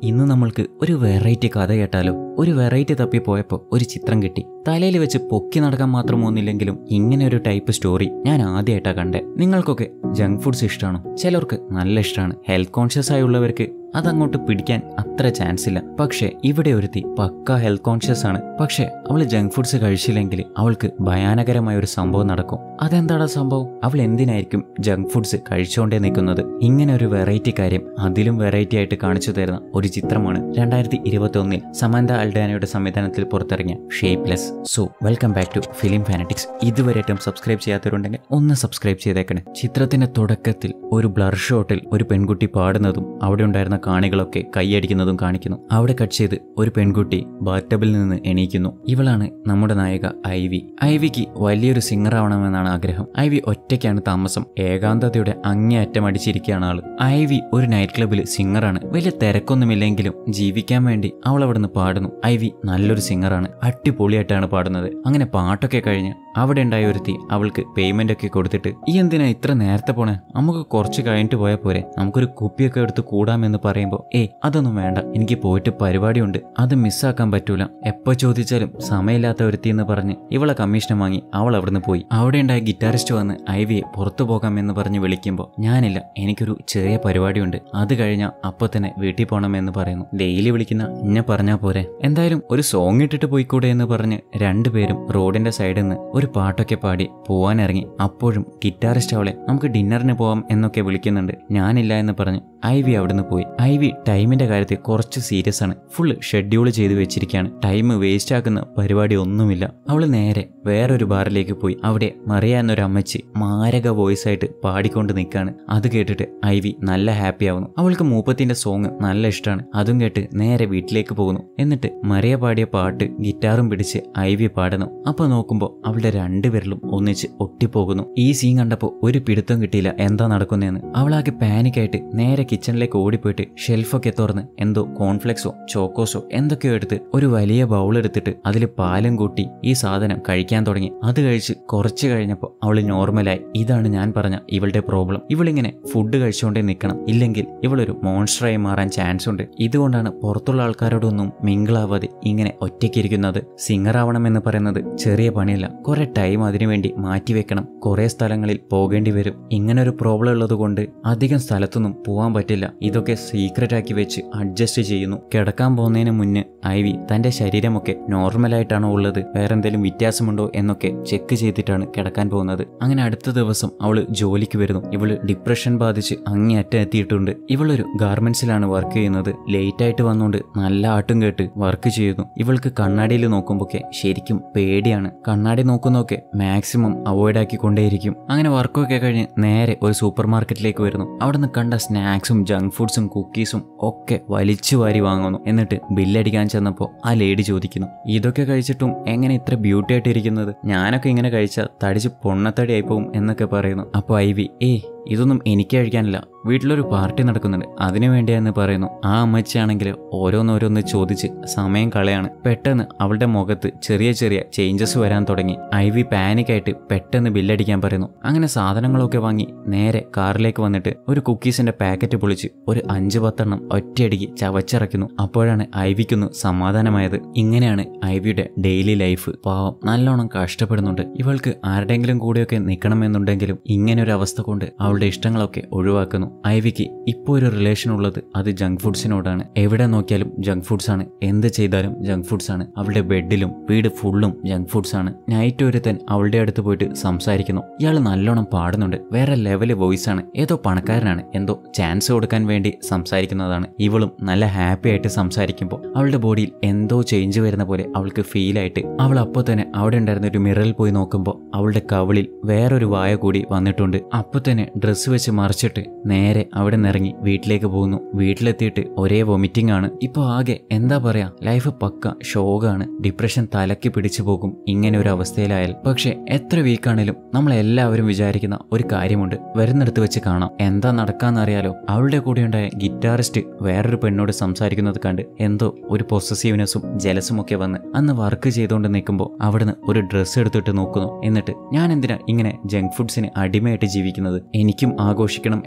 ഇന്ന് നമ്മൾക്ക് ഒരു വെറൈറ്റി കഥ കേട്ടാലോ ഒരു വെറൈറ്റി തപ്പി പോയപ്പോൾ ഒരു ചിത്രം കിട്ടി തലയിൽ വെച്ച് പൊക്കി നടക്കാൻ മാത്രം ഒന്നില്ലെങ്കിലും ഇങ്ങനെ ഒരു ടൈപ്പ് സ്റ്റോറി ഞാൻ ആദ്യമായിട്ടാണ് കണ്ടേ നിങ്ങൾക്കൊക്കെ ജങ്ക് ഫുഡ്സ് ഇഷ്ടമാണോ ചിലർക്ക് നല്ല ഇഷ്ടമാണ് ഹെൽത്ത് കോൺഷ്യസ് ആയുള്ളവർക്ക് അതങ്ങോട്ട് പിടിക്കാൻ അത്ര ചാൻസ് ഇല്ല പക്ഷേ ഇവിടെ ഒരുത്തി പക്ക ഹെൽത്ത് കോൺഷ്യസ് ആണ് പക്ഷേ അവൾ ജങ്ക് ഫുഡ്സ് കഴിച്ചില്ലെങ്കിൽ അവൾക്ക് ഭയാനകരമായ ഒരു സംഭവം നടക്കും അതെന്താണ് സംഭവം അവൾ എന്തിനായിരിക്കും ജങ്ക് ഫുഡ്സ് കഴിച്ചുകൊണ്ടേ നിൽക്കുന്നത് ഇങ്ങനെ ഒരു വെറൈറ്റി കാര്യം അതിലും വെറൈറ്റി ആയിട്ട് കാണിച്ചു തരുന്ന ഒരു ചിത്രമാണ് രണ്ടായിരത്തി ഇരുപത്തി ഒന്നിൽ സമാന്ത അൽഡാനയുടെ സംവിധാനത്തിൽ പുറത്തിറങ്ങിയ Shapeless so welcome back to Film Fanatics ഇതുവരെയായിട്ടും സബ്സ്ക്രൈബ് ചെയ്യാത്തവരുണ്ടെങ്കിൽ ഒന്ന് സബ്സ്ക്രൈബ് ചെയ്തേക്കണേ ചിത്രത്തിന്റെ തുടക്കത്തിൽ ഒരു ബ്ലർ ഷോട്ടിൽ ഒരു പെൺകുട്ടി പാടുന്നതും അവിടെ ഉണ്ടായിരുന്ന കാണികളൊക്കെ കൈയടിക്കുന്നതും കാണിക്കുന്നു അവിടെ കട്ട് ചെയ്ത് ഒരു പെൺകുട്ടി ബാറ്റബിൽ നിന്ന് എണീക്കുന്നു ഇവളാണ് നമ്മുടെ നായിക ഐവി ഐവിക്ക് വലിയൊരു സിംഗർ ആവണമെന്നാണ് ആഗ്രഹം ഐവി ഒറ്റയ്ക്കാണ് താമസം ഏകാന്തതയുടെ അങ്ങേയറ്റം അടിച്ചിരിക്കുകയാണ് ആള് ഐവി ഒരു നൈറ്റ് ക്ലബ്ബിൽ സിംഗറാണ് വലിയ തിരക്കൊന്നുമില്ലെങ്കിലും ജീവിക്കാൻ വേണ്ടി അവൾ അവിടുന്ന് പാടുന്നു ഐവി നല്ലൊരു സിംഗറാണ് അടിപൊളിയായിട്ടാണ് പാടുന്നത് അങ്ങനെ പാട്ടൊക്കെ കഴിഞ്ഞ് അവിടെ ഉണ്ടായ ഒരുത്തി അവൾക്ക് പേയ്മെന്റ് ഒക്കെ കൊടുത്തിട്ട് ഈ എന്തിനാ ഇത്ര നേരത്തെ പോണേ നമുക്ക് കുറച്ച് കഴിഞ്ഞിട്ട് പോയാൽ പോരെ നമുക്കൊരു കുപ്പിയൊക്കെ എടുത്ത് കൂടാമെന്ന് പറയുമ്പോൾ ഏയ് അതൊന്നും വേണ്ട എനിക്ക് പോയിട്ട് പരിപാടിയുണ്ട് അത് മിസ്സാക്കാൻ പറ്റൂല എപ്പോ ചോദിച്ചാലും സമയമില്ലാത്ത ഒരുത്തി എന്ന് പറഞ്ഞ് ഇവളെ കമ്മീഷൻ വാങ്ങി അവൾ അവിടുന്ന് പോയി അവിടെ ഉണ്ടായ ഗിറ്റാറിസ്റ്റ് വന്ന് ഐവിയെ പുറത്തു പോകാമെന്ന് പറഞ്ഞ് വിളിക്കുമ്പോൾ ഞാനില്ല എനിക്കൊരു ചെറിയ പരിപാടിയുണ്ട് അത് കഴിഞ്ഞാൽ അപ്പൊ തന്നെ വീട്ടിൽ പോകണമെന്ന് പറയുന്നു ഡെയിലി വിളിക്കുന്ന ഇന്നെ പറഞ്ഞാൽ പോരെ എന്തായാലും ഒരു സോങ് ഇട്ടിട്ട് പോയിക്കൂടെ എന്ന് പറഞ്ഞ് രണ്ടുപേരും റോഡിന്റെ സൈഡിൽ നിന്ന് ഒരു പാട്ടൊക്കെ പാടി പോവാനിറങ്ങി അപ്പോഴും ഗിറ്റാറിസ്റ്റ് അവളെ നമുക്ക് ഡിന്നറിന് പോവാം എന്നൊക്കെ വിളിക്കുന്നുണ്ട് ഞാനില്ല എന്ന് പറഞ്ഞ് ഐവി അവിടുന്ന് പോയി ഐവി ടൈമിന്റെ കാര്യത്തിൽ കുറച്ച് സീരിയസ് ആണ് ഫുള്ള് ഷെഡ്യൂൾ ചെയ്ത് വെച്ചിരിക്കുകയാണ് ടൈം വേസ്റ്റ് ആക്കുന്ന പരിപാടി ഒന്നുമില്ല അവൾ നേരെ വേറൊരു ബാറിലേക്ക് പോയി അവിടെ മറിയ എന്നൊരു അമ്മച്ചി മാരക വോയിസ് ആയിട്ട് പാടിക്കൊണ്ട് നിൽക്കുകയാണ് അത് കേട്ടിട്ട് ഐവി നല്ല ഹാപ്പി ആവുന്നു അവൾക്ക് മൂപ്പത്തിന്റെ സോങ് നല്ല ഇഷ്ടമാണ് അതും കേട്ട് നേരെ വീട്ടിലേക്ക് പോകുന്നു എന്നിട്ട് മറിയ പാടിയ പാട്ട് ഗിറ്റാറും പിടിച്ച് ഐവി പാടുന്നു അപ്പൊ നോക്കുമ്പോൾ അവളുടെ രണ്ടുപേരിലും ഒന്നിച്ച് ഒട്ടിപ്പോകുന്നു ഈ സീൻ കണ്ടപ്പോൾ ഒരു പിടുത്തം കിട്ടിയില്ല എന്താ നടക്കുന്നതെന്ന് അവളാകെ പാനിക്കായിട്ട് നേരെ കിച്ചണിലേക്ക് ഓടിപ്പോയിട്ട് ഷെൽഫൊക്കെ തുറന്ന് എന്തോ കോൺഫ്ലെക്സോ ചോക്കോസോ എന്തൊക്കെയോ എടുത്ത് ഒരു വലിയ ബൗൾ എടുത്തിട്ട് അതിൽ പാലും കൂട്ടി ഈ സാധനം കഴിക്കാൻ തുടങ്ങി അത് കഴിച്ച് കുറച്ച് കഴിഞ്ഞപ്പോൾ അവൾ നോർമലായി ഇതാണ് ഞാൻ പറഞ്ഞ ഇവളുടെ പ്രോബ്ലം ഇവളിങ്ങനെ ഫുഡ് കഴിച്ചുകൊണ്ടേ നിൽക്കണം ഇല്ലെങ്കിൽ ഇവളൊരു മോൺസ്റ്ററായി മാറാൻ ചാൻസ് ഉണ്ട് ഇതുകൊണ്ടാണ് പുറത്തുള്ള ആൾക്കാരോടൊന്നും മിങ്കിളാവാതെ ഇങ്ങനെ ഒറ്റയ്ക്കിരിക്കുന്നത് സിംഗർ ആവണമെന്ന് പറയുന്നത് ചെറിയ പണിയല്ല കുറെ ടൈം അതിനുവേണ്ടി മാറ്റിവെക്കണം കുറെ സ്ഥലങ്ങളിൽ പോകേണ്ടി വരും ഇങ്ങനെ ഒരു പ്രോബ്ലം ഉള്ളത് കൊണ്ട് അധികം സ്ഥലത്തൊന്നും പോകാൻ പറ്റില്ല ഇതൊക്കെ സീക്രട്ട് ആക്കി വെച്ച് അഡ്ജസ്റ്റ് ചെയ്യുന്നു കിടക്കാൻ പോകുന്നതിന് മുന്നേ ഐവി തന്റെ ശരീരമൊക്കെ നോർമലായിട്ടാണോ ഉള്ളത് വേറെ എന്തെങ്കിലും വ്യത്യാസമുണ്ടോ എന്നൊക്കെ ചെക്ക് ചെയ്തിട്ടാണ് കിടക്കാൻ പോകുന്നത് അങ്ങനെ അടുത്ത ദിവസം അവള് ജോലിക്ക് വരുന്നു ഇവള് ഡിപ്രഷൻ ബാധിച്ച് അങ്ങേയറ്റം എത്തിയിട്ടുണ്ട് ഇവളൊരു ഗാർമെന്റ്സിലാണ് വർക്ക് ചെയ്യുന്നത് ലേറ്റ് ആയിട്ട് വന്നുകൊണ്ട് നല്ല ആട്ടും കേട്ട് വർക്ക് ചെയ്യുന്നു ഇവൾക്ക് കണ്ണാടിയിൽ നോക്കുമ്പോഴൊക്കെ ശരിക്കും പേടിയാണ് കണ്ണാടി നോക്കുന്നതൊക്കെ മാക്സിമം അവോയ്ഡ് ആക്കിക്കൊണ്ടേയിരിക്കും അങ്ങനെ വർക്കൊക്കെ കഴിഞ്ഞ് നേരെ ഒരു സൂപ്പർ മാർക്കറ്റിലേക്ക് വരുന്നു അവിടുന്ന് കണ്ട സ്നാക്സും ജങ്ക് ഫുഡ്സും കുക്കീസും ഒക്കെ വലിച്ചു വാരി വാങ്ങുന്നു എന്നിട്ട് ബില്ലടിക്കാൻ ചെന്നപ്പോൾ ആ ലേഡി ചോദിക്കുന്നു ഇതൊക്കെ കഴിച്ചിട്ടും എങ്ങനെ ഇത്ര ബ്യൂട്ടി ആയിട്ട് ഇരിക്കുന്നത് ഞാനൊക്കെ ഇങ്ങനെ കഴിച്ചാൽ തടിച്ച് പൊണ്ണത്തടി ആയിപ്പോവും എന്നൊക്കെ പറയുന്നു അപ്പോൾ ഐ വി ഏ ഇതൊന്നും എനിക്ക് കഴിക്കാനില്ല വീട്ടിലൊരു പാർട്ടി നടക്കുന്നുണ്ട് അതിനു വേണ്ടിയാന്ന് പറയുന്നു ആ അമ്മച്ചിയാണെങ്കിൽ ഓരോന്നോരോന്ന് ചോദിച്ച് സമയം കളയാണ് പെട്ടെന്ന് അവളുടെ മുഖത്ത് ചെറിയ ചെറിയ ചേഞ്ചസ് വരാൻ തുടങ്ങി ഐ വി പാനിക്കായിട്ട് പെട്ടെന്ന് ബില്ലടിക്കാൻ പറയുന്നു അങ്ങനെ സാധനങ്ങളൊക്കെ വാങ്ങി നേരെ കാറിലേക്ക് വന്നിട്ട് ഒരു കുക്കീസിന്റെ പാക്കറ്റ് പൊളിച്ച് ഒരു അഞ്ച് പത്തെണ്ണം ഒറ്റയടിക്ക് ചവച്ചിറക്കുന്നു അപ്പോഴാണ് ഐവിക്കൊന്ന് സമാധാനമായത് ഇങ്ങനെയാണ് ഐവിയുടെ ഡെയിലി ലൈഫ് പാവം നല്ലോണം കഷ്ടപ്പെടുന്നുണ്ട് ഇവൾക്ക് ആരുടെയെങ്കിലും കൂടെയൊക്കെ നിൽക്കണമെന്നുണ്ടെങ്കിലും ഇങ്ങനെ ഒരു അവസ്ഥ കൊണ്ട് അവളുടെ ഇഷ്ടങ്ങളൊക്കെ ഒഴിവാക്കുന്നു ഐവിക്ക് ഇപ്പോൾ ഒരു റിലേഷൻ ഉള്ളത് അത് ജങ്ക് ഫുഡ്സിനോടാണ് എവിടെ നോക്കിയാലും ജങ്ക് ഫുഡ്സ് ആണ് എന്ത് ചെയ്താലും ജങ്ക് ഫുഡ്സ് ആണ് അവളുടെ ബെഡിലും വീട് ഫുള്ളും ജങ്ക് ഫുഡ്സ് ആണ് നൈറ്റ് ഒരുത്തൻ അവളുടെ അടുത്ത് പോയിട്ട് സംസാരിക്കുന്നു ഇയാൾ നല്ലോണം പാടുന്നുണ്ട് വേറെ ലെവല് വോയിസ് ആണ് ഏതോ പണക്കാരനാണ് എന്തോ ചാൻസ് കൊടുക്കാൻ വേണ്ടി സംസാരിക്കുന്നതാണ് ഇവളും നല്ല ഹാപ്പി ആയിട്ട് സംസാരിക്കുമ്പോൾ അവളുടെ ബോഡിയിൽ എന്തോ ചേഞ്ച് വരുന്ന പോലെ അവൾക്ക് ഫീൽ ആയിട്ട് അവൾ അപ്പോൾ തന്നെ അവിടെ ഉണ്ടായിരുന്ന ഒരു മിററിൽ പോയി നോക്കുമ്പോൾ അവളുടെ കവിളിൽ വേറൊരു വായ കൂടി വന്നിട്ടുണ്ട് അപ്പോൾ തന്നെ ഡ്രസ്സ് വെച്ച് മറിച്ചിട്ട് നേരെ അവിടെ നിന്നിറങ്ങി വീട്ടിലേക്ക് പോകുന്നു വീട്ടിലെത്തിയിട്ട് ഒരേ വൊമിറ്റിംഗ് ആണ് ഇപ്പോൾ ആകെ എന്താ പറയാ ലൈഫ് പക്ക ഷോകാണ് ഡിപ്രഷൻ തലക്ക് പിടിച്ചു പോകും ഇങ്ങനെ ഒരു അവസ്ഥയിലായാൽ പക്ഷെ എത്ര വീക്കാണേലും നമ്മൾ എല്ലാവരും വിചാരിക്കുന്ന ഒരു കാര്യമുണ്ട് വരുന്നിടത്ത് വെച്ച് കാണാം എന്താ നടക്കാന്നറിയാലോ അവളുടെ കൂടെ ഉണ്ടായ ഗിറ്റാറിസ്റ്റ് വേറൊരു പെണ്ണോട് സംസാരിക്കുന്നത് കണ്ട് എന്തോ ഒരു പൊസസീവ്നെസ്സും ജലസും ഒക്കെ വന്ന് അന്ന് വർക്ക് ചെയ്തുകൊണ്ട് നിൽക്കുമ്പോൾ അവിടുന്ന് ഒരു ഡ്രസ്സ് എടുത്തിട്ട് നോക്കുന്നു എന്നിട്ട് ഞാൻ എന്തിനാ ഇങ്ങനെ ജങ്ക് ഫുഡ്സിന് അടിമയായിട്ട് ജീവിക്കുന്നത് എനിക്കും ആഘോഷിക്കണം എന്നൊക്കെ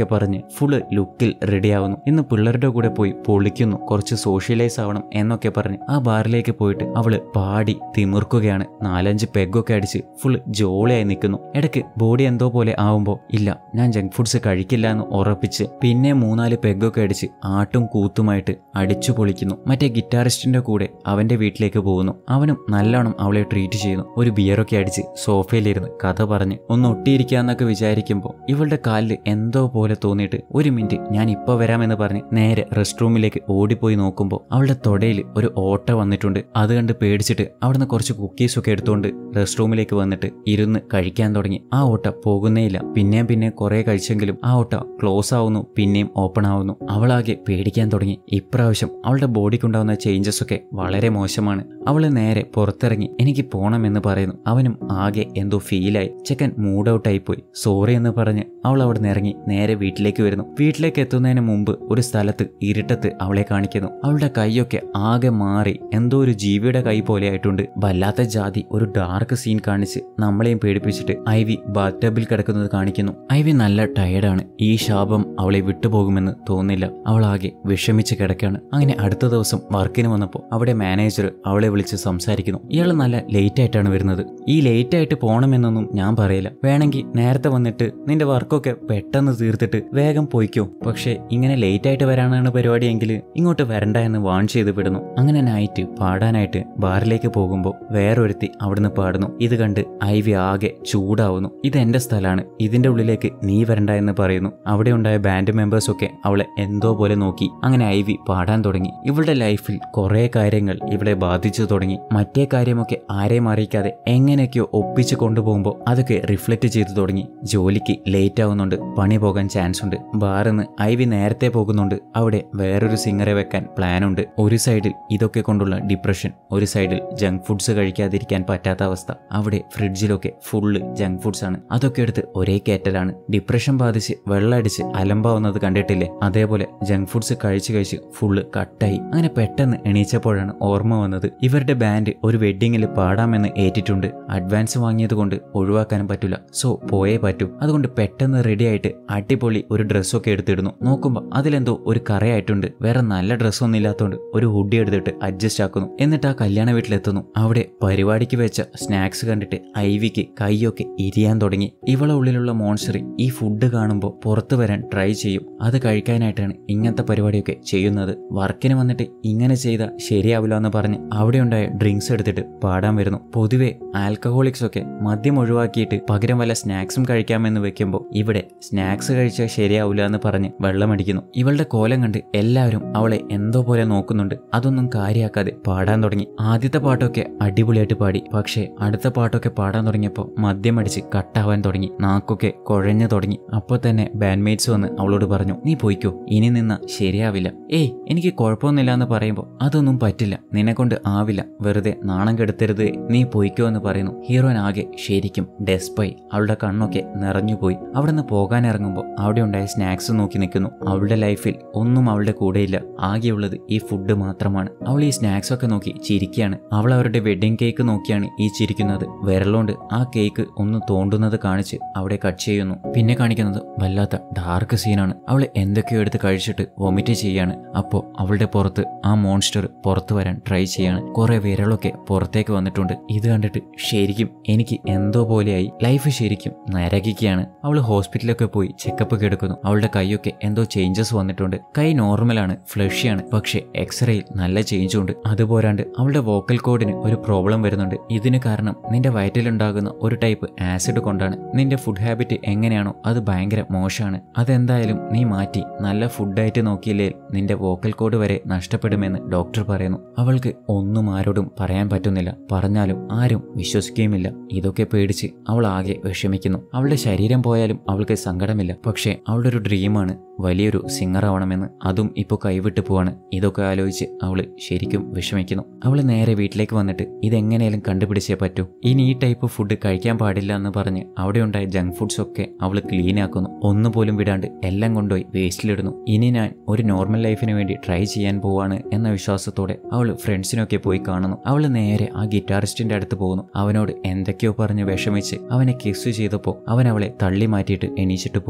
പറഞ്ഞ് ഫുള്ള് ലുക്കിൽ റെഡിയാവുന്നു ഇന്ന് പിള്ളേരുടെ കൂടെ പോയി പൊളിക്കുന്നു കുറച്ച് സോഷ്യലൈസ് ആവണം എന്നൊക്കെ പറഞ്ഞ് ആ ബാറിലേക്ക് പോയിട്ട് അവള് പാടി തിമിർക്കുകയാണ് നാലഞ്ച് പെഗൊക്കെ അടിച്ച് ഫുള്ള് ജോളിയായി നിൽക്കുന്നു ഇടയ്ക്ക് ബോഡി എന്തോ പോലെ ആവുമ്പോൾ ഇല്ല ഞാൻ ജങ്ക് ഫുഡ്സ് കഴിക്കില്ല എന്ന് ഉറപ്പിച്ച് പിന്നെ മൂന്നാല് പെഗൊക്കെ അടിച്ച് ആട്ടും കൂത്തുമായിട്ട് അടിച്ചു പൊളിക്കുന്നു മറ്റേ ഗിറ്റാറിസ്റ്റിന്റെ കൂടെ അവന്റെ വീട്ടിലേക്ക് പോകുന്നു അവനും നല്ലോണം അവളെ ട്രീറ്റ് ചെയ്യുന്നു ഒരു ബിയറൊക്കെ അടിച്ച് സോഫയിലിരുന്ന് കഥ പറഞ്ഞ് ഒന്ന് ഒട്ടിയിരിക്കാന്നൊക്കെ വിചാരിക്കുമ്പോൾ ഇവളുടെ കാലിൽ എന്തോ പോലെ തോന്നിയിട്ട് ഒരു മിനിറ്റ് ഞാൻ ഇപ്പോൾ വരാമെന്ന് പറഞ്ഞ് നേരെ റെസ്റ്റ് റൂമിലേക്ക് ഓടിപ്പോയി നോക്കുമ്പോൾ അവളുടെ തൊടയിൽ ഒരു ഓട്ട വന്നിട്ടുണ്ട് അത് കണ്ട് പേടിച്ചിട്ട് അവിടുന്ന് കുറച്ച് കുക്കീസ് ഒക്കെ എടുത്തുകൊണ്ട് റെസ്റ്റ് റൂമിലേക്ക് വന്നിട്ട് ഇരുന്ന് കഴിക്കാൻ തുടങ്ങി ആ ഓട്ട പോകുന്നേയില്ല പിന്നെയും പിന്നെ കുറെ കഴിച്ചെങ്കിലും ആ ഓട്ട ക്ലോസ് ആവുന്നു പിന്നെയും ഓപ്പൺ ആവുന്നു അവളാകെ പേടിക്കാൻ തുടങ്ങി ഇപ്രാവശ്യം അവളുടെ ബോഡിക്കുണ്ടാവുന്ന ചേഞ്ചസ് ഒക്കെ വളരെ മോശമാണ് അവള് നേരെ പുറത്തിറങ്ങി എനിക്ക് പോണമെന്ന് പറയുന്നു അവനും ആകെ എന്തോ ഫീലായി ചെക്കൻ മൂഡ് ഔട്ടായി പോയി സോറി എന്ന് പറഞ്ഞ് അവൾ അവിടെ നിന്ന് ഇറങ്ങി നേരെ വീട്ടിലേക്ക് വരുന്നു വീട്ടിലേക്ക് എത്തുന്നതിന് മുമ്പ് ഒരു സ്ഥലത്ത് ഇരുട്ടത്ത് അവളെ കാണിക്കുന്നു അവളുടെ കൈയൊക്കെ ആകെ മാറി എന്തോ ഒരു ജീവിയുടെ കൈ പോലെ ആയിട്ടുണ്ട് വല്ലാത്ത ജാതി ഒരു ഡാർക്ക് സീൻ കാണിച്ച് നമ്മളെയും പേടിപ്പിച്ചിട്ട് ഐവി ബാത്ടബിൽ കിടക്കുന്നത് കാണിക്കുന്നു ഐവി നല്ല ടയർഡാണ് ഈ ശാപം അവളെ വിട്ടുപോകുമെന്ന് തോന്നില്ല അവൾ ആകെ വിഷമിച്ച് കിടക്കാണ് അങ്ങനെ അടുത്ത ദിവസം വർക്കിന് വന്നപ്പോൾ അവിടെ മാനേജർ അവളെ വിളിച്ച് സംസാരിക്കുന്നു ഇയാൾ നല്ല ലേറ്റ് ആയിട്ടാണ് വരുന്നത് ഈ ലേറ്റ് ആയിട്ട് പോകണമെന്നൊന്നും ഞാൻ പറയില്ല വേണമെങ്കിൽ നേരത്തെ വന്നിട്ട് നിന്റെ വർക്കൊക്കെ പെട്ടെന്ന് തീർത്തിട്ട് വേഗം പോയിക്കോ പക്ഷേ ഇങ്ങനെ ലേറ്റ് ആയിട്ട് വരാനാണ് പരിപാടിയെങ്കിൽ ഇങ്ങോട്ട് വരണ്ട എന്ന് വാൺ ചെയ്ത് വിടുന്നു അങ്ങനെ നൈറ്റ് പാടാനായിട്ട് ബാറിലേക്ക് പോകുമ്പോൾ വേറൊരുത്തി അവിടുന്ന് പാടുന്നു ഇത് കണ്ട് ഐവി ആകെ ചൂടാവുന്നു ഇത് എന്റെ സ്ഥലമാണ് ഇതിന്റെ ഉള്ളിലേക്ക് നീ വരണ്ട എന്ന് പറയുന്നു അവിടെ ഉണ്ടായ ബാൻഡ് മെമ്പേഴ്സ് ഒക്കെ അവളെ എന്തോ പോലെ നോക്കി അങ്ങനെ ഐവി പാടാൻ തുടങ്ങി ഇവളുടെ ലൈഫിൽ കുറേ കാര്യങ്ങൾ ഇവളെ ബാധിച്ചു തുടങ്ങി മറ്റേ കാര്യമൊക്കെ ആരെയും അറിയിക്കാതെ എങ്ങനെയൊക്കെയോ ഒപ്പിച്ച് കൊണ്ടുപോകുമ്പോൾ അതൊക്കെ റിഫ്ലക്റ്റ് ചെയ്തു തുടങ്ങി ജോലിക്ക് ലേറ്റ് ആവുന്നുണ്ട് പണി പോകാൻ ചാൻസ് ഉണ്ട് ബാറിന്ന് ഐവി നേരത്തെ പോകുന്നുണ്ട് അവിടെ വേറൊരു സിംഗറെ വെക്കാൻ പ്ലാൻ ഉണ്ട് ഒരു സൈഡിൽ ഇതൊക്കെ കൊണ്ടുള്ള ഡിപ്രഷൻ ഒരു സൈഡിൽ ജങ്ക് ഫുഡ്സ് കഴിക്കാതിരിക്കാൻ പറ്റാത്ത അവസ്ഥ അവിടെ ഫ്രിഡ്ജിലൊക്കെ ഫുള്ള് ജങ്ക് ഫുഡ്സ് ആണ് അതൊക്കെ എടുത്ത് ഒരേ കയറ്റലാണ് ഡിപ്രഷൻ ബാധിച്ച് വെള്ളമടിച്ച് അലമ്പാവുന്നത് കണ്ടിട്ടില്ലേ അതേപോലെ ജങ്ക് ഫുഡ്സ് കഴിച്ച് കഴിച്ച് ഫുള്ള് കട്ടായി അങ്ങനെ പെട്ടെന്ന് എണീച്ചപ്പോഴാണ് ഓർമ്മ വന്നത് ഇവരുടെ ബാൻഡ് ഒരു വെഡ്ഡിങ്ങിൽ പാടാമെന്ന് ഏറ്റിട്ടുണ്ട് അഡ്വാൻസ് വാങ്ങിയത് കൊണ്ട് ഒഴിവാക്കാനും പറ്റില്ല സോ പോയേ പറ്റൂ അതുകൊണ്ട് പെട്ടെന്ന് റെഡി ആയിട്ട് അടിപൊളി ഒരു ഡ്രസ്സൊക്കെ എടുത്തിടുന്നു നോക്കുമ്പോൾ അതിലെന്തോ ഒരു കറയായിട്ടുണ്ട് വേറെ നല്ല ഡ്രസ്സൊന്നും ഇല്ലാത്തതുകൊണ്ട് ഒരു ഹുഡി എടുത്തിട്ട് അഡ്ജസ്റ്റ് ആക്കുന്നു എന്നിട്ട് ആ കല്യാണ വീട്ടിലെത്തുന്നു അവിടെ പരിപാടിക്ക് വെച്ച സ്നാക്സ് കണ്ടിട്ട് ഐവിക്ക് കൈയൊക്കെ ഇരിയാൻ തുടങ്ങി ഇവളെ ഉള്ളിലുള്ള മോൺസ്റ്റർ ഈ ഫുഡ് കാണുമ്പോൾ പുറത്തു വരാൻ ട്രൈ ചെയ്യും അത് കഴിക്കാനായിട്ടാണ് ഇങ്ങനത്തെ പരിപാടിയൊക്കെ ചെയ്യുന്നത് വർക്കിന് വന്നിട്ട് ഇങ്ങനെ ചെയ്താൽ ശരിയാവില്ല എന്ന് പറഞ്ഞ് അവിടെ ഉണ്ടായ ഡ്രിങ്ക്സ് എടുത്തിട്ട് പാടാൻ വരുന്നു പൊതുവെ ആൽക്കഹോളിക്സ് ഒക്കെ മദ്യം ഒഴിവാക്കിയിട്ട് പകരം വല്ല സ്നാക്സും കഴിക്കാമെന്ന് വെക്കുമ്പോൾ ഇവിടെ സ്നാക്സ് കഴിച്ചാൽ ശരിയാവില്ല എന്ന് പറഞ്ഞ് വെള്ളമടിക്കുന്നു ഇവളുടെ കോലം കണ്ട് എല്ലാവരും അവളെ എന്തോ പോലെ നോക്കുന്നുണ്ട് അതൊന്നും കാര്യാക്കാതെ പാടാൻ തുടങ്ങി ആദ്യത്തെ പാട്ടൊക്കെ അടിപൊളിയായിട്ട് പാടി പക്ഷേ അടുത്ത പാട്ടൊക്കെ പാടാൻ തുടങ്ങിയപ്പോൾ മദ്യം അടിച്ച് കട്ടാവാൻ തുടങ്ങി നാക്കൊക്കെ കുഴഞ്ഞു തുടങ്ങി അപ്പോൾ തന്നെ ബാൻഡ്മേറ്റ്സ് വന്ന് അവളോട് പറഞ്ഞു നീ പോയിക്കോ ഇനി നിന്ന ശരിയാവില്ല ഏയ് എനിക്ക് കുഴപ്പമൊന്നുമില്ല എന്ന് പറയുമ്പോൾ അതൊന്നും പറ്റില്ല നിന്നെ കൊണ്ട് ആവില്ല വെറുതെ നാണം കെടുത്തരുത് നീ പോയിക്കോ എന്ന് പറയുന്നു ഹീറോയിൻ ആകെ ശരിക്കും ഡെസ്പായി അവളുടെ കണ്ണൊക്കെ നിറഞ്ഞുപോയി അവിടെ നിന്ന് പോകാൻ ഇറങ്ങുമ്പോൾ അവിടെ ഉണ്ടായ സ്നാക്സ് നോക്കി നിൽക്കുന്നു അവളുടെ ലൈഫിൽ ഒന്നും അവളുടെ കൂടെയില്ല ആകെയുള്ളത് ഈ ഫുഡ് മാത്രമാണ് അവൾ ഈ സ്നാക്സ് ഒക്കെ നോക്കി ചിരിക്കുകയാണ് അവൾ അവരുടെ വെഡ്ഡിംഗ് കേക്ക് നോക്കിയാണ് ഈ ചിരിക്കുന്നത് വിരലോണ്ട് ആ കേക്ക് ഒന്ന് തോണ്ടുന്നത് കാണിച്ച് അവിടെ കട്ട് ചെയ്യുന്നു പിന്നെ കാണിക്കുന്നത് വല്ലാത്ത ഡാർക്ക് സീനാണ് അവൾ എന്തൊക്കെയോ എടുത്ത് കഴിച്ചിട്ട് വൊമിറ്റ് ചെയ്യാണ് അപ്പോൾ അവളുടെ പുറത്ത് ആ മോൺസ്റ്റർ പുറത്തു വരാൻ ട്രൈ ചെയ്യാണ് കുറെ വിരളൊക്കെ പുറത്തേക്ക് വന്നിട്ടുണ്ട് ഇത് കണ്ടിട്ട് ശരിക്കും എനിക്ക് എന്തോ പോലെയായി ലൈഫ് ശരിക്കും നരകിക്കുകയാണ് അവൾ ഹോസ്പിറ്റലിലൊക്കെ പോയി ചെക്കപ്പ് ഒക്കെ എടുക്കുന്നു അവളുടെ കൈയൊക്കെ എന്തോ ചേഞ്ചസ് വന്നിട്ടുണ്ട് കൈ നോർമലാണ് ഫ്ലഷിയാണ് പക്ഷേ എക്സ്റേയിൽ നല്ല ചേഞ്ചും ഉണ്ട് അതുപോരാണ്ട് അവളുടെ വോക്കൽ കോഡിന് ഒരു പ്രോബ്ലം വരുന്നുണ്ട് ഇതിന് കാരണം നിന്റെ വയറ്റിലുണ്ടാകുന്ന ഒരു ടൈപ്പ് ആസിഡ് കൊണ്ടാണ് നിന്റെ ഫുഡ് ഹാബിറ്റ് എങ്ങനെയാണോ അത് ഭയങ്കര മോശമാണ് അതെന്തായാലും നീ മാറ്റി നല്ല ഫുഡായിട്ട് നോക്കിയില്ലേ നിന്റെ വോക്കൽ കോഡ് വരെ നഷ്ടപ്പെടുമെന്ന് ഡോക്ടർ പറയുന്നു അവൾക്ക് ഒന്നും ആരോടും പറയാൻ പറ്റുന്നില്ല പറഞ്ഞാലും ആരും വിശ്വസിക്കുകയുമില്ല ഇതൊക്കെ പേടിച്ച് അവൾ ആകെ വിഷമിക്കുന്നു അവളുടെ ശരീരം പോയാലും അവൾക്ക് സങ്കടമില്ല പക്ഷേ അവളുടെ ഒരു ഡ്രീമാണ് വലിയൊരു സിംഗർ ആവണമെന്ന് അതും ഇപ്പോൾ കൈവിട്ടു പോവാണ് ഇതൊക്കെ ആലോചിച്ച് അവള് ശരിക്കും വിഷമിക്കുന്നു അവൾ നേരെ വീട്ടിലേക്ക് വന്നിട്ട് ഇതെങ്ങനെയാലും കണ്ടുപിടിച്ചേ പറ്റൂ ഇനി ഈ ടൈപ്പ് ഫുഡ് കഴിക്കാൻ പാടില്ല എന്ന് പറഞ്ഞ് അവിടെ ഉണ്ടായ ജങ്ക് ഫുഡ്സ് ഒക്കെ അവൾ ക്ലീൻ ആക്കുന്നു ഒന്നുപോലും വിടാണ്ട് എല്ലാം കൊണ്ടുപോയി വേസ്റ്റിലിടുന്നു ഇനി ഞാൻ ഒരു നോർമൽ ലൈഫിന് വേണ്ടി ട്രൈ ചെയ്യാൻ പോവാണ് എന്ന വിശ്വാസത്തോടെ അവൾ ഫ്രണ്ട്സിനൊക്കെ പോയി കാണുന്നു അവൾ നേരെ ആ ഗിറ്റാറിസ്റ്റിന്റെ അടുത്ത് പോകുന്നു അവനോട് എന്തൊക്കെയോ പറഞ്ഞ് വിഷമിച്ച് അവനെ കിസ് ചെയ്തപ്പോൾ അവൻ അവളെ തള്ളി മാറ്റിയിട്ട് എണീച്ചിട്ട് പോയി അവൻ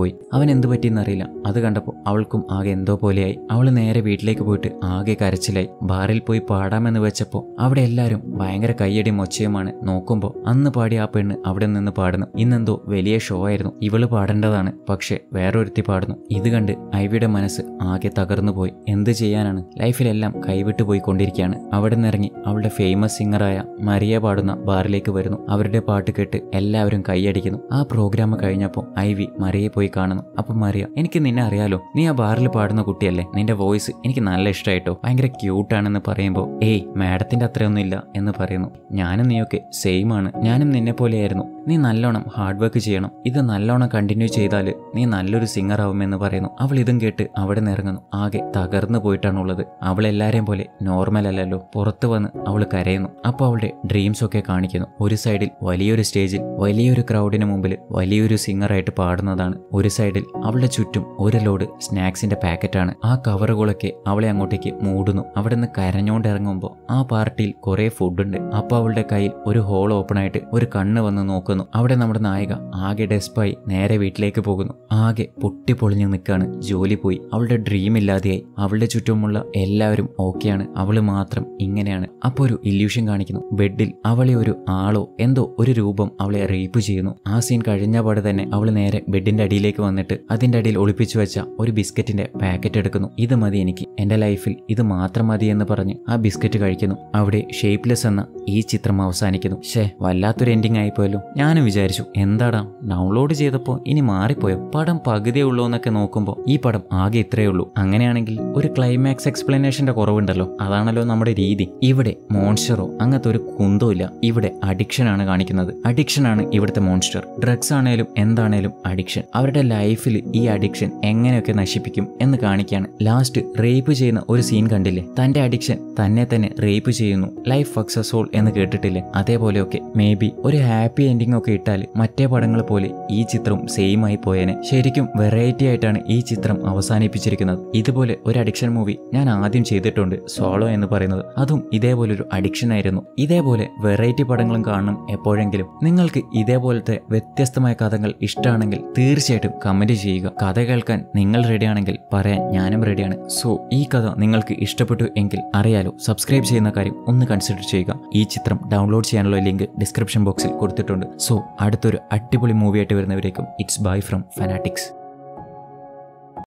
എന്ത് പറ്റിയെന്നറിയില്ല അത് കണ്ടപ്പോൾ അവൾക്കും ആകെ എന്തോ പോലെയായി അവൾ നേരെ വീട്ടിലേക്ക് പോയിട്ട് ആകെ കരച്ചിലായി ബാറിൽ പോയി പാടാമെന്ന് വെച്ചപ്പോൾ അവിടെ എല്ലാവരും ഭയങ്കര കയ്യടി മൊച്ചയുമാണ് നോക്കുമ്പോൾ അന്ന് പാടിയ ആ പെണ്ണ് അവിടെ നിന്ന് പാടുന്നു ഇന്നെന്തോ വലിയ ഷോ ആയിരുന്നു ഇവള് പാടേണ്ടതാണ് പക്ഷെ വേറൊരുത്തി പാടുന്നു ഇത് കണ്ട് ഐവിയുടെ മനസ്സ് ആകെ തകർന്നു പോയി എന്ത് ചെയ്യാനാണ് ലൈഫിലെല്ലാം കൈവിട്ടു പോയിക്കൊണ്ടിരിക്കുകയാണ് അവിടെ നിന്നിറങ്ങി അവളുടെ ഫേമസ് സിംഗറായ മരിയ പാടുന്ന ബാറിലേക്ക് വരുന്നു അവരുടെ പാട്ട് കേട്ട് എല്ലാവരും കൈയടിക്കുന്നു ആ പ്രോഗ്രാം കഴിഞ്ഞപ്പോൾ ഐവി മറിയെ പോയി കാണുന്നു അപ്പൊ മറിയ എനിക്ക് നിന്നെ അറിയാലോ നീ ആ ബാറിൽ പാടുന്ന കുട്ടിയല്ലേ നിന്റെ വോയിസ് എനിക്ക് നല്ല ഇഷ്ടമായിട്ടോ ഭയങ്കര ക്യൂട്ടാണെന്ന് പറയുമ്പോൾ ഏയ് മാഡത്തിന്റെ അത്രയൊന്നും ഇല്ല എന്ന് പറയുന്നു ഞാനും നീയൊക്കെ സെയിം ആണ് ഞാനും നിന്നെ പോലെയായിരുന്നു നീ നല്ലോണം ഹാർഡ് വർക്ക് ചെയ്യണം ഇത് നല്ലോണം കണ്ടിന്യൂ ചെയ്താൽ നീ നല്ലൊരു സിംഗർ ആവുമെന്ന് പറയുന്നു അവൾ ഇതും കേട്ട് അവിടെ നിന്ന് ഇറങ്ങുന്നു ആകെ തകർന്നു പോയിട്ടാണുള്ളത് അവൾ എല്ലാരെയും പോലെ നോർമൽ അല്ലല്ലോ പുറത്തു വന്ന് അവൾ കരയുന്നു അപ്പോൾ അവളുടെ ഡ്രീംസ് ഒക്കെ കാണിക്കുന്നു ഒരു സൈഡിൽ വലിയൊരു സ്റ്റേജിൽ വലിയൊരു ക്രൗഡിന് മുമ്പിൽ വലിയൊരു സിംഗറായിട്ട് പാടുന്നതാണ് ഒരു സൈഡിൽ അവളുടെ ചുറ്റും ഒരു ലോഡ് സ്നാക്സിന്റെ പാക്കറ്റാണ് ആ കവറുകളൊക്കെ അവളെ അങ്ങോട്ടേക്ക് മൂടുന്നു അവിടെ നിന്ന് കരഞ്ഞോണ്ട് ഇറങ്ങുമ്പോൾ ആ പാർട്ടിയിൽ കുറെ ഫുഡുണ്ട് അപ്പോൾ അവളുടെ കയ്യിൽ ഒരു ഹോൾ ഓപ്പൺ ആയിട്ട് ഒരു കണ്ണ് വന്ന് നോക്കുന്നു അവിടെ നമ്മുടെ നായിക ആകെ ഡെസ്പായി നേരെ വീട്ടിലേക്ക് പോകുന്നു ആകെ പൊട്ടിപ്പൊളിഞ്ഞ് നിൽക്കാണ് ജോലി പോയി അവളുടെ ഡ്രീം ഇല്ലാതെയായി അവളുടെ ചുറ്റുമുള്ള എല്ലാവരും ഓക്കെയാണ് അവള് മാത്രം ഇങ്ങനെയാണ് അപ്പോൾ ഒരു ഇല്യൂഷൻ കാണിക്കുന്നു ബെഡിൽ അവളെ ഒരു ആളോ എന്തോ ഒരു രൂപം അവളെ റേപ്പ് ചെയ്യുന്നു ആ സീൻ കഴിഞ്ഞ പാടെ തന്നെ അവൾ നേരെ ബെഡിന്റെ അടിയിലേക്ക് വന്നിട്ട് അതിന്റെ അടിയിൽ ഒളിപ്പിച്ചു വെച്ച ഒരു ബിസ്ക്കറ്റിന്റെ പാക്കറ്റ് എടുക്കുന്നു ഇത് മതി എനിക്ക് എന്റെ ലൈഫിൽ ഇത് മാത്രം മതി എന്ന് പറഞ്ഞ് ആ ബിസ്ക്കറ്റ് കഴിക്കുന്നു അവിടെ ഷേപ്പ്ലെസ് എന്ന ഈ ചിത്രം അവസാനിക്കുന്നു ഷേ വല്ലാത്തൊരു എൻഡിങ് ആയിപ്പോയല്ലോ ഞാനും വിചാരിച്ചു എന്താടാ ഡൗൺലോഡ് ചെയ്തപ്പോൾ ഇനി മാറിപ്പോയോ പടം പകുതിയേ ഉള്ളൂ എന്നൊക്കെ നോക്കുമ്പോൾ ഈ പടം ആകെ ഇത്രയേ ഉള്ളൂ അങ്ങനെയാണെങ്കിൽ ഒരു ക്ലൈമാക്സ് എക്സ്പ്ലനേഷന്റെ കുറവുണ്ടല്ലോ അതാണല്ലോ നമ്മുടെ രീതി ഇവിടെ മോൺസ്റ്ററോ അങ്ങനത്തെ ഒരു കുന്തോ ഇല്ല ഇവിടെ അഡിക്ഷൻ ആണ് കാണിക്കുന്നത് അഡിക്ഷൻ ആണ് ഇവിടുത്തെ മോൺസ്റ്റർ ഡ്രഗ്സ് ആണേലും എന്താണേലും അഡിക്ഷൻ അവരുടെ ലൈഫിൽ ഈ അഡിക്ഷൻ എങ്ങനെയൊക്കെ നശിപ്പിക്കും എന്ന് കാണിക്കാണ് ലാസ്റ്റ് റേപ്പ് ചെയ്യുന്ന ഒരു സീൻ കണ്ടില്ലേ തന്റെ അഡിക്ഷൻ തന്നെ തന്നെ റേപ്പ് ചെയ്യുന്നു ലൈഫ് സക്സസ്ഫുൾ എന്ന് കേട്ടിട്ടില്ലേ അതേപോലെയൊക്കെ മേ ബി ഒരു ഹാപ്പി എൻഡിങ് ഒക്കെ ഇട്ടാൽ മറ്റേ പടങ്ങൾ പോലെ ഈ ചിത്രം സെയിം ആയി പോയേനെ ശരിക്കും വെറൈറ്റി ആയിട്ടാണ് ഈ ചിത്രം അവസാനിപ്പിച്ചിരിക്കുന്നത് ഇതുപോലെ ഒരു അഡിക്ഷൻ മൂവി ഞാൻ ആദ്യം ചെയ്തിട്ടുണ്ട് സോളോ എന്ന് പറയുന്നത് അതും ഇതേപോലൊരു അഡിക്ഷൻ ആയിരുന്നു ഇതേപോലെ വെറൈറ്റി പടങ്ങളും കാണണം എപ്പോഴെങ്കിലും നിങ്ങൾക്ക് ഇതേപോലത്തെ വ്യത്യസ്തമായ കഥകൾ ഇഷ്ടമാണെങ്കിൽ തീർച്ചയായിട്ടും കമന്റ് ചെയ്യുക കഥ കേൾക്കാൻ നിങ്ങൾ റെഡിയാണെങ്കിൽ പറയാൻ ഞാനും റെഡിയാണ് സോ ഈ കഥ നിങ്ങൾക്ക് ഇഷ്ടപ്പെട്ടു എങ്കിൽ അറിയാലോ സബ്സ്ക്രൈബ് ചെയ്യുന്ന കാര്യം ഒന്ന് കൺസിഡർ ചെയ്യുക ഈ ചിത്രം ഡൗൺലോഡ് ചെയ്യാനുള്ള ലിങ്ക് ഡിസ്ക്രിപ്ഷൻ ബോക്സിൽ കൊടുത്തിട്ടുണ്ട് സോ അടുത്തൊരു അടിപൊളി മൂവി ആയിട്ട് വരുന്നവരേക്കും ഇറ്റ്സ് ബൈ ഫ്രം ഫനാറ്റിക്സ്